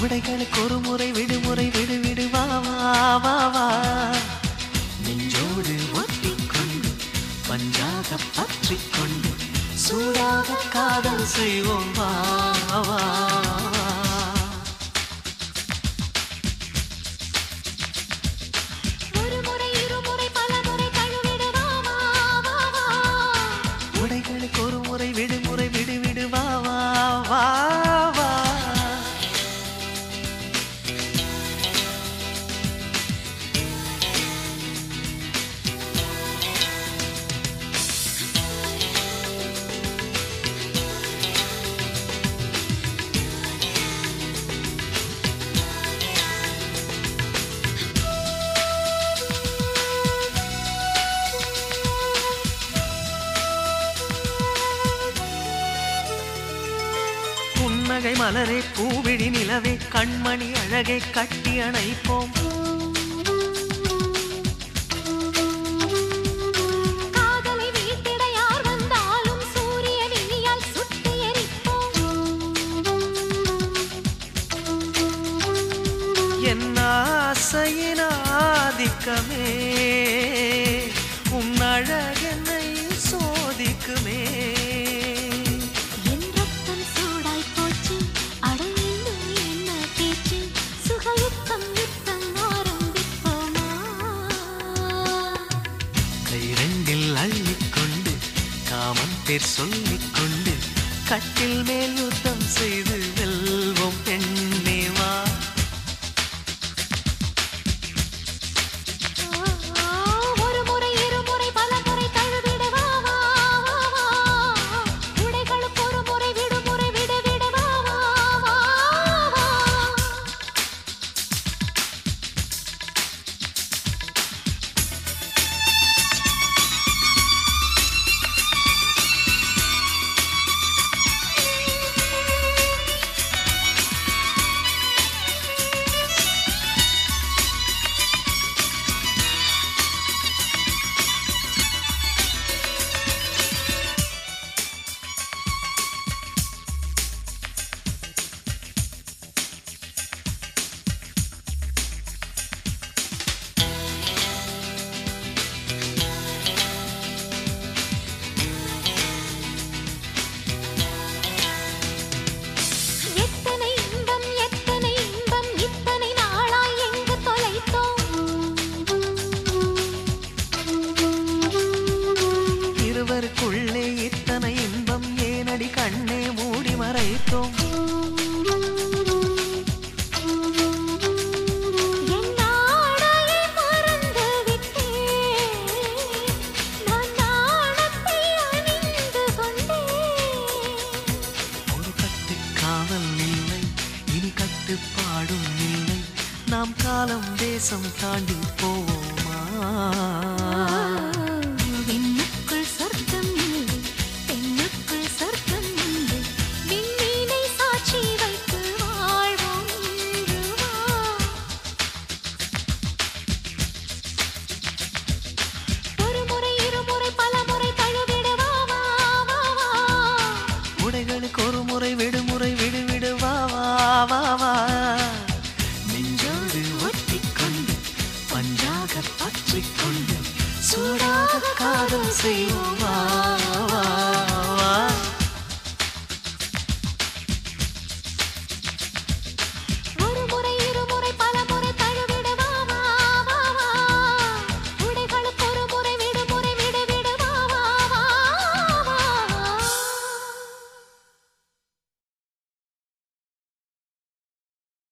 உடைகளுக்கு ஒரு முறை விடுமுறை விடு விடு வா வா வா வா நெஞ்சோடு ஒட்டிக்கொண்டு பஞ்சாக பற்றிக்கொண்டு சூடாக காதல் செய்வோம் வா வா வா. ஒரு முறை இருமுறை பலமுறை தழுவிடு வா வா வா வா உடைகளுக்கு ஒரு முறை விடுமுறை விடு விடு வா வா வா வா புன்னகை மலரே பூவிழி நிலவே கண்மணி அழகை கட்டி அணைப்போம் காதலை வீழ்த்திட யார் வந்தாலும் சூரிய விழியால் சுட்டு எரிப்போம் என் ஆசையின் ஆதிக்கமே உன் அழகென்னை சோதிக்குமே என் ரத்தம் சூடாய் போச்சு அடையிலும் என்ன பேச்சு சுகயுத்தம் யுத்தம் ஆரம்பிப்போமா கை ரெண்டில் அள்ளிக்கொண்டு காமன் பேர் சொல்லிக்கொண்டு கட்டில் மேல் யுத்தம் செய்து வெல்வோம் பெண்ணே வா ஒரு முறை இருமுறை பலமுறை தழுவிட வா வா வா வா உடைகளுக்கு ஒரு முறை விடுமுறை விட விட வா வா வா வா எத்தனை இன்பம் எத்தனை இன்பம் இத்தனை நாளாய் எங்கு தொலைத்தோம் இருவருக்குள்ளே இத்தனை இன்பம் ஏனடி கண்ணே மூடி மறைத்தோம் என் நாடையை மறந்து விட்டேன் நான் நாணத்தை அணிந்து கொண்டேன் ஒரு கட்டு காவல் இல்லை இனி கட்டுப்பாடும் இல்லை நாம் காலம் தேசம் தாண்டி போவோமா விண்ணுக்குள் சொர்க்கம் இல்லை பெண்ணுக்குள் சொர்க்கம் உண்டு விண்மீனை சாட்சி வைத்து வாழ்வோம் இன்று வா ஒரு முறை இருமுறை பலமுறை தழுவிட வா வா வா வா உடைகளுக்கு ஒரு முறை விடுமுறை விடு விடு வா வா வா வா நெஞ்சோடு ஒட்டிக்கொண்டு பஞ்சாக பற்றிக்கொண்டு சூடாக காதல் செய்வோமா